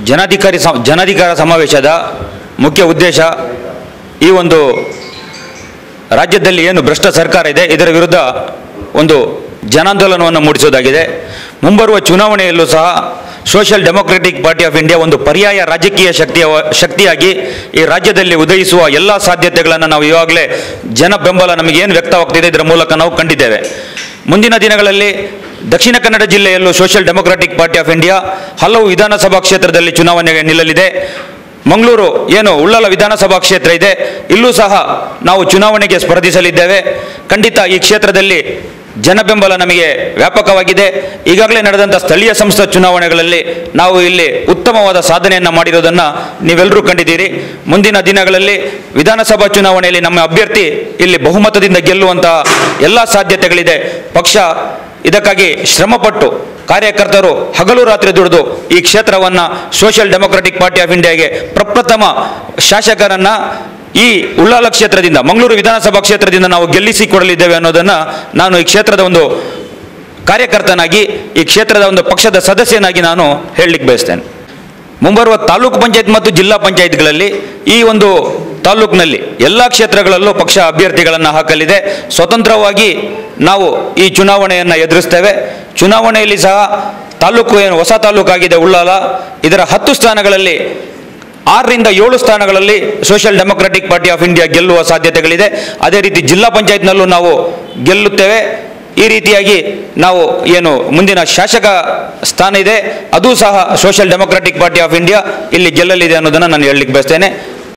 ಜನಾಧಿಕಾರಿ ಸ ಜನಾಧಿಕಾರ ಸಮಾವೇಶದ ಮುಖ್ಯ ಉದ್ದೇಶ ಈ ಒಂದು ರಾಜ್ಯದಲ್ಲಿ ಏನು ಭ್ರಷ್ಟ ಸರ್ಕಾರ ಇದೆ ಇದರ ವಿರುದ್ಧ ಒಂದು ಜನಾಂದೋಲನವನ್ನು ಮೂಡಿಸೋದಾಗಿದೆ ಮುಂಬರುವ ಚುನಾವಣೆಯಲ್ಲೂ ಸಹ social democratic party of India ಒಂದು ಪರ್ಯಾಯ ರಾಜಕೀಯ ಶಕ್ತಿಯ ಶಕ್ತಿಯಾಗಿ ಈ ರಾಜ್ಯದಲ್ಲಿ ಉದಯಿಸುವ ಎಲ್ಲ ಸಾಧ್ಯತೆಗಳನ್ನು ನಾವು ಇವಾಗಲೇ ಜನ ಬೆಂಬಲ ನಮಗೇನು ವ್ಯಕ್ತವಾಗ್ತಿದೆ ಇದರ ಮೂಲಕ ನಾವು ಕಂಡಿದ್ದೇವೆ ಮುಂದಿನ ದಿನಗಳಲ್ಲಿ ದಕ್ಷಿಣ ಕನ್ನಡ ಜಿಲ್ಲೆಯಲ್ಲೂ social democratic party of India ಹಲವು ವಿಧಾನಸಭಾ ಕ್ಷೇತ್ರದಲ್ಲಿ ಚುನಾವಣೆಗೆ ನಿಲ್ಲಲಿದೆ ಮಂಗಳೂರು ಏನು ಉಳ್ಳಾಲ ವಿಧಾನಸಭಾ ಕ್ಷೇತ್ರ ಇದೆ ಇಲ್ಲೂ ಸಹ ನಾವು ಚುನಾವಣೆಗೆ ಸ್ಪರ್ಧಿಸಲಿದ್ದೇವೆ ಖಂಡಿತ ಈ ಕ್ಷೇತ್ರದಲ್ಲಿ ಜನಬೆಂಬಲ ನಮಗೆ ವ್ಯಾಪಕವಾಗಿದೆ ಈಗಾಗಲೇ ನಡೆದಂಥ ಸ್ಥಳೀಯ ಸಂಸ್ಥೆ ಚುನಾವಣೆಗಳಲ್ಲಿ ನಾವು ಇಲ್ಲಿ ಉತ್ತಮವಾದ ಸಾಧನೆಯನ್ನು ಮಾಡಿರೋದನ್ನು ನೀವೆಲ್ಲರೂ ಕಂಡಿದ್ದೀರಿ ಮುಂದಿನ ದಿನಗಳಲ್ಲಿ ವಿಧಾನಸಭಾ ಚುನಾವಣೆಯಲ್ಲಿ ನಮ್ಮ ಅಭ್ಯರ್ಥಿ ಇಲ್ಲಿ ಬಹುಮತದಿಂದ ಗೆಲ್ಲುವಂತಹ ಎಲ್ಲ ಸಾಧ್ಯತೆಗಳಿದೆ ಪಕ್ಷ ಇದಕ್ಕಾಗಿ ಶ್ರಮಪಟ್ಟು ಕಾರ್ಯಕರ್ತರು ಹಗಲು ರಾತ್ರಿ ದುಡಿದು ಈ ಕ್ಷೇತ್ರವನ್ನು ಸೋಷಿಯಲ್ ಡೆಮೊಕ್ರೆಟಿಕ್ ಪಾರ್ಟಿ ಆಫ್ ಇಂಡಿಯಾಗೆ ಪ್ರಪ್ರಥಮ ಶಾಸಕರನ್ನ ಈ ಉಳ್ಳಾಲ ಕ್ಷೇತ್ರದಿಂದ ಮಂಗಳೂರು ವಿಧಾನಸಭಾ ಕ್ಷೇತ್ರದಿಂದ ನಾವು ಗೆಲ್ಲಿಸಿ ಕೊಡಲಿದ್ದೇವೆ ಅನ್ನೋದನ್ನು ನಾನು ಈ ಕ್ಷೇತ್ರದ ಒಂದು ಕಾರ್ಯಕರ್ತನಾಗಿ ಈ ಕ್ಷೇತ್ರದ ಒಂದು ಪಕ್ಷದ ಸದಸ್ಯನಾಗಿ ನಾನು ಹೇಳಲಿಕ್ಕೆ ಬಯಸ್ತೇನೆ ಮುಂಬರುವ ತಾಲೂಕು ಪಂಚಾಯತ್ ಮತ್ತು ಜಿಲ್ಲಾ ಪಂಚಾಯತ್ಗಳಲ್ಲಿ ಈ ಒಂದು ತಾಲೂಕಿನಲ್ಲಿ ಎಲ್ಲ ಕ್ಷೇತ್ರಗಳಲ್ಲೂ ಪಕ್ಷ ಅಭ್ಯರ್ಥಿಗಳನ್ನು ಹಾಕಲಿದೆ ಸ್ವತಂತ್ರವಾಗಿ ನಾವು ಈ ಚುನಾವಣೆಯನ್ನು ಎದುರಿಸ್ತೇವೆ ಚುನಾವಣೆಯಲ್ಲಿ ಸಹ ತಾಲೂಕು ಏನು ಹೊಸ ತಾಲೂಕಾಗಿದೆ ಉಳ್ಳಾಲ ಇದರ ಹತ್ತು ಸ್ಥಾನಗಳಲ್ಲಿ ಆರರಿಂದ ಏಳು ಸ್ಥಾನಗಳಲ್ಲಿ social democratic party of India ಗೆಲ್ಲುವ ಸಾಧ್ಯತೆಗಳಿದೆ ಅದೇ ರೀತಿ ಜಿಲ್ಲಾ ಪಂಚಾಯತ್ನಲ್ಲೂ ನಾವು ಗೆಲ್ಲುತ್ತೇವೆ ಈ ರೀತಿಯಾಗಿ ನಾವು ಏನು ಮುಂದಿನ ಶಾಸಕ ಸ್ಥಾನ ಇದೆ ಅದೂ ಸಹ social democratic party of India ಇಲ್ಲಿ ಗೆಲ್ಲಲಿದೆ ಅನ್ನೋದನ್ನು ನಾನು ಹೇಳಲಿಕ್ಕೆ ಬಯಸ್ತೇನೆ